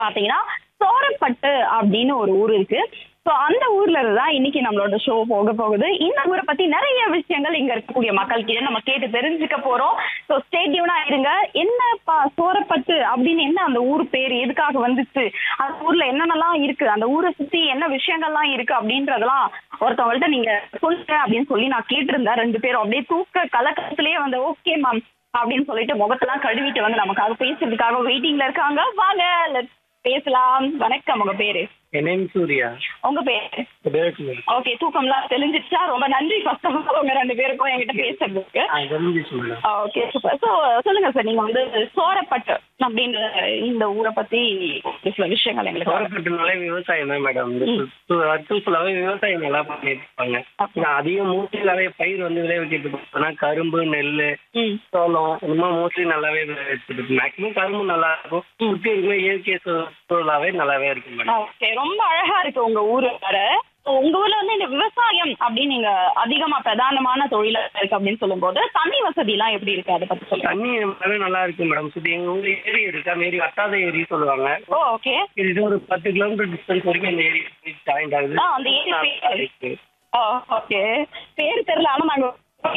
பாத்தீங்கன்னா சோரப்பட்டு அப்படின்னு ஒரு ஊர் இருக்கு சோ அந்த ஊர்ல தான் இன்னைக்கு நம்மளோட ஷோ போக போகுது இந்த ஊரை பத்தி நிறைய விஷயங்கள் இங்க இருக்கக்கூடிய மக்கள் கிட்ட நம்ம கேட்டு தெரிஞ்சுக்க போறோம் சோ ஸ்டேடியூனா இருங்க என்னப்பா சோரப்பட்டு அப்படின்னு என்ன அந்த ஊர் பேர் எதுக்காக வந்துச்சு அந்த ஊர்ல என்னென்னலாம் இருக்கு அந்த ஊரை சுத்தி என்ன விஷயங்கள்லாம் இருக்கு அப்படின்றதெல்லாம் ஒருத்தவங்கள்ட்ட நீங்க சொல்லுங்க அப்படின்னு சொல்லி நான் கேட்டிருந்தேன் ரெண்டு பேரும் அப்படியே தூக்க கலக்கத்திலேயே வந்து ஓகே மேம் அப்படின்னு சொல்லிட்டு முகத்தெல்லாம் கழுவிட்டு வந்து நமக்காக பேசுறதுக்காக வெயிட்டிங்ல இருக்காங்க வாங்க let's பேசலாம் வணக்கம் உங்க பேரு என் நேம் சூர்யா உங்க பேரு தேவகுமார் ஓகே தூக்கம்லாம் தெளிஞ்சிச்சா ரொம்ப நன்றி ஃபர்ஸ்ட் ஆஃப் ஆல் உங்க ரெண்டு பேருக்கும் என்கிட்ட பேசுறதுக்கு ஆ தெரிஞ்சிச்சு மேடம் ஓகே சூப்பர் ஸோ சொல்லுங்க சார் நீங்க வந்து சோரப்பட்டு அப்படின்ற இந்த ஊரை பத்தி ஒரு சில விஷயங்கள் எங்களுக்கு சொல்லுங்க. சோரப்பட்டுனாலே விவசாயம் தான் மேடம் இந்த சு- வருஷம் ஃபுல்லாவே விவசாயம் நல்லா பண்ணிட்டு இருப்பாங்க Okay. நான் அதிகம் மோஸ்ட்லி பயிர் வந்து விளைவிக்கிறது பார்த்தோம்னா கரும்பு நெல் ம் சோளம் இந்த மாதிரி மோஸ்ட்லி நல்லாவே விளைவிச்சிருக்கு மேக்ஸிமம் கரும்பு நல்லா இருக்கும் சுற்றி இருக்கிற இயற்கை சூ- சூழலாவே நல்லாவே இருக்கும் மேடம் ஓகே ரொம்ப அழகா இருக்கு உங்க ஊரு வேற So, உங்க ஊர்ல வந்து இந்த விவசாயம் அப்படின்னு நீங்க அதிகமா பிரதானமான தொழிலா இருக்கு அப்படின்னு சொல்லும்போது தண்ணி வசதி எல்லாம் எப்படி இருக்கு அதை பத்தி சொல்லுங்க தண்ணி நல்லாவே நல்லா இருக்கு மேடம் சுற்றி எங்க ஊர்ல ஏரி இருக்கு அந்த ஏரி வட்டாத ஏரி சொல்லுவாங்க ஓ ஓகே இது ஒரு பத்து கிலோமீட்டர் டிஸ்டன்ஸ் வரைக்கும் அந்த ஏரி ஜாயிண்ட் ஆகுது ஆ, அந்த ஏரி நல்லா பேரு. இருக்கு. ஓகே பேர் தெரியல ஆனா நாங்க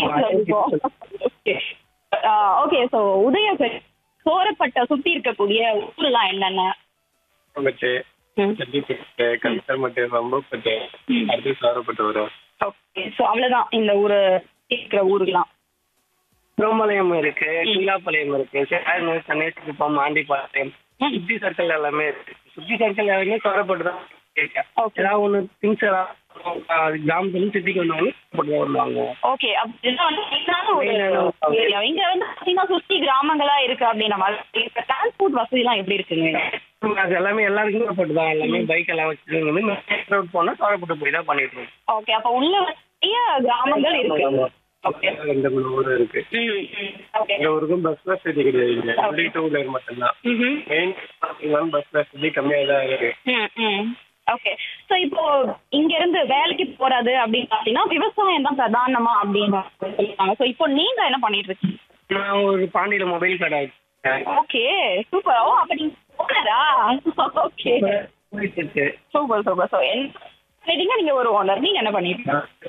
okay okay so Udayaperi Sorappatta சுத்தி இருக்கக்கூடிய ஊர்லாம் என்னென்ன பட்டு ஜல்லிப்பட்டு கல்கர்மட்டு ரம்பப்பட்டு அடுத்து சாரப்பட்டு வரும் ஓகே சோ அவ்வளவுதான் இந்த ஊரு இருக்கிற ஊருலாம் திருமலையம் இருக்கு கீழாப்பாளையம் இருக்கு சேரனூர் சென்னை சிறுப்பம் ஆண்டிப்பாளையம் ம். சுத்தி சர்க்கிள் எல்லாமே இருக்கு சுத்தி சர்க்கிள் எல்லாமே சாரப்பட்டு தான் இருக்கு. Okay. ஏதாவது ஒன்று திங்ஸ் ஏதாவது கிராமத்துல சிட்டிக்கு வந்தாலும் சாரப்பட்டு தான் வருவாங்க ஓகே அப்படின்னா வந்து மெயினான ஒரு மெயினான ஒரு ஏரியா இங்க வந்து பாத்தீங்கன்னா சுத்தி கிராமங்களா இருக்கு அப்படின்ற மாதிரி டிரான்ஸ்போர்ட் வசதி எல்லாம் எப்படி இருக்குங்க அது எல்லாமே எல்லாருக்குமே சாரப்பட்டு தான் எல்லாமே பைக் எல்லாம் வச்சுருக்கோம் ரோட் போனா சாரப்பட்டு போய் தான் பண்ணிட்டு இருக்கோம் ஓகே அப்ப உள்ள நிறைய கிராமங்கள் இருக்கு ஓகே ரெண்டு மூணு ஊர் இருக்கு ஓகே இந்த ஊருக்கும் பஸ் வசதி கிடையாது ஒன்லி டூ வீலர் மட்டும்தான் மெயின் பார்த்தீங்கன்னா பஸ் வசதி கம்மியாக தான் இருக்கு ஓகே சோ இப்போ இங்க இருந்து வேலைக்கு போறது அப்படின்னு பாத்தீங்கன்னா விவசாயம் தான் பிரதானமா அப்படின்னு சொல்லிருக்காங்க சோ இப்போ நீங்க என்ன பண்ணிட்டு இருக்கீங்க நான் ஒரு பாண்டியில மொபைல் கடை வச்சிருக்கேன் ஓகே சூப்பர் ஓ அப்ப நீங்க ஓனரா ஓகே போயிட்டு இருக்கு சூப்பர் சூப்பர் சோ என்ன நீங்க ஒரு ஓனர் நீங்க என்ன பண்ணிட்டு இருக்கீங்க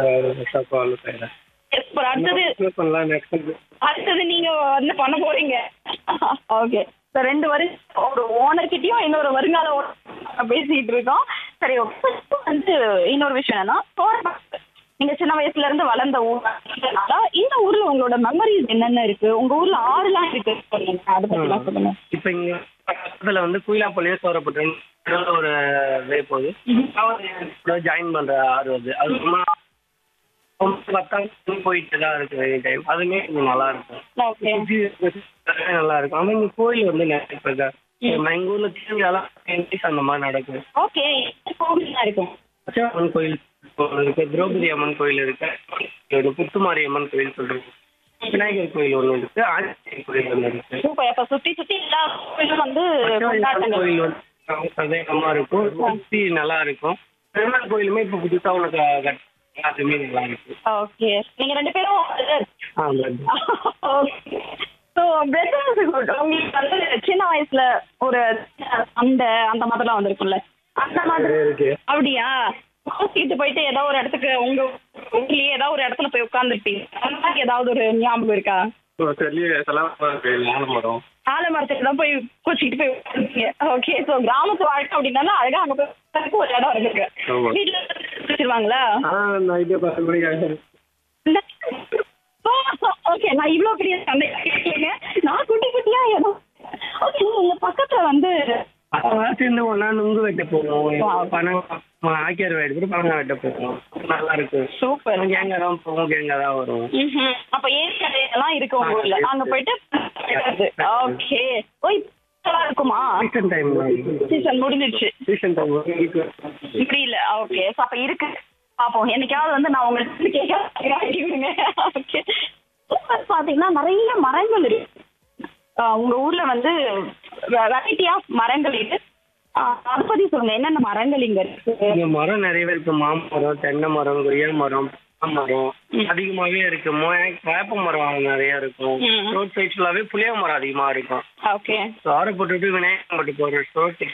Yes, but அடுத்தது அடுத்தது நீங்க வந்து பண்ண போறீங்க ஓகே ஸோ ரெண்டு வருஷம் ஒரு ஓனர் கிட்டயும் இன்னொரு வருங்கால owner பேசிட்டு இருக்கோம் சரி okay. இப்போ வந்து இன்னொரு விஷயம் என்னன்னா சோழபட்டு. நீங்க சின்ன வயசுல இருந்து வளர்ந்த ஊர் அப்படின்றனால இந்த ஊர்ல உங்களோட மெமரிஸ் என்னென்ன இருக்கு உங்க ஊர்ல ஆறுலாம் இருக்கு சொல்லுங்க அதை பத்திலாம் சொல்லுங்க இப்ப இங்க பக்கத்துல வந்து குயிலாப்பாளையம் சோரப்பட்டு ஒரு வே போகுது ஜாயின் பண்ற ஆறு அது அது சும்மா பத்தாம் போயிட்டு தான் இருக்கு எனி டைம் அதுமே கொஞ்சம் நல்லா இருக்கும் ஓகே சுத்தி இருக்கிறது நல்லா இருக்கும் ஆனா இங்க கோயில் வந்து நிறைய பேர் தான் எங்க ஊர்ல திருவிழாலாம் அந்த மாதிரி நடக்கும் ஓகே கோவில் இருக்கும் அம்மன் கோயில் இருக்கு திரௌபதி அம்மன் கோயில் இருக்கு ஒரு புத்துமாரி அம்மன் கோயில் சொல்றோம் விநாயகர் கோயில் ஒண்ணு இருக்கு ஆஞ்சநேயர் கோயில் ஒண்ணு இருக்கு சூப்பர் அப்ப சுத்தி சுத்தி எல்லா கோயிலும் வந்து கொண்டாட்டங்கள் கோயில் வந்து சதேகமா இருக்கும் சுத்தி நல்லா இருக்கும் பெருமாள் கோயிலுமே இப்ப புதுசா உனக்கு கட்- அதுமே நல்லா இருக்கு ஓகே நீங்க ரெண்டு பேரும் ஆ, ஓகே ஸோ பிரதர்ஸ் உங்களுக்கு வந்து சின்ன வயசுல ஒரு சண்டை அந்த மாதிரிலாம் வந்திருக்கும்ல அந்த மாதிரி இருக்கு அப்படியா கோச்சிக்கிட்டு போயிட்டு ஏதோ ஒரு இடத்துக்கு உங்க ஊர்லயே ஏதோ ஒரு இடத்துல போய் உட்காந்துருப்பீங்க அந்த மாதிரி ஏதாவது ஒரு ஞாபகம் இருக்கா ஆலமரம் ஆலமரத்துக்கு தான் போய் கோச்சிக்கிட்டு போய் உட்காந்துருப்பீங்க ஓகே ஸோ கிராமத்து வாழ்க்கை அப்படின்னா அழகா அங்க போய் உட்கார்றதுக்கு ஒரு இடம் இருக்கு ஆமா. வீட்டுல வச்சிருவாங்களா ஆ நைட்டு பத்து மணிக்கு ஓகே நான் இவ்ளோ பெரிய சண்டை கேட்கலங்க நான் குட்டி குட்டியா ஏதோ ஓகே உங்க பக்கத்துல வந்து சேர்ந்து ஒன்னா நுங்கு வெட்ட போவோம் பணம் ஆக்கியார் வெட்டு பணம் வெட்ட போவோம் நல்லா இருக்கும் சூப்பர் கேங்க தான் போவோம் கேங்க தான் வரும் அப்ப ஏரி கடையெல்லாம் இருக்கு உங்க ஊர்ல அங்க போயிட்டு ஓகே ஓ இப்ப இருக்குமா சீசன் டைம் சீசன் முடிஞ்சிடுச்சு சீசன் டைம் இப்படி இல்ல ஓகே அப்ப இருக்கு பாப்போம் என்னைக்காவது வந்து நான் உங்களுக்கு கேட்க ஆக்கி விடுங்க ஓகே பாத்தீங்கன்னா நிறைய மரங்கள் இருக்கு ஆஹ் உங்க ஊர்ல வந்து வெரைட்டி ஆஃப் மரங்கள் இருக்கு ஆஹ் அதை பத்தி சொல்லுங்க என்னென்ன மரங்கள் இங்க இருக்கு இங்க மரம் நிறையவே இருக்கு மாமரம் தென்னை மரம் கொய்யா மரம் மரம் ம். அதிகமாவே இருக்கு மொ- வேப்ப மரம் நிறைய இருக்கும் ம். ரோட் சைட் ஃபுல்லாவே புளிய மரம் அதிகமா இருக்கும் ஓகே ஸோ ஆரை போட்டுட்டு விநாயகர் மட்டும் போகிற ரோட்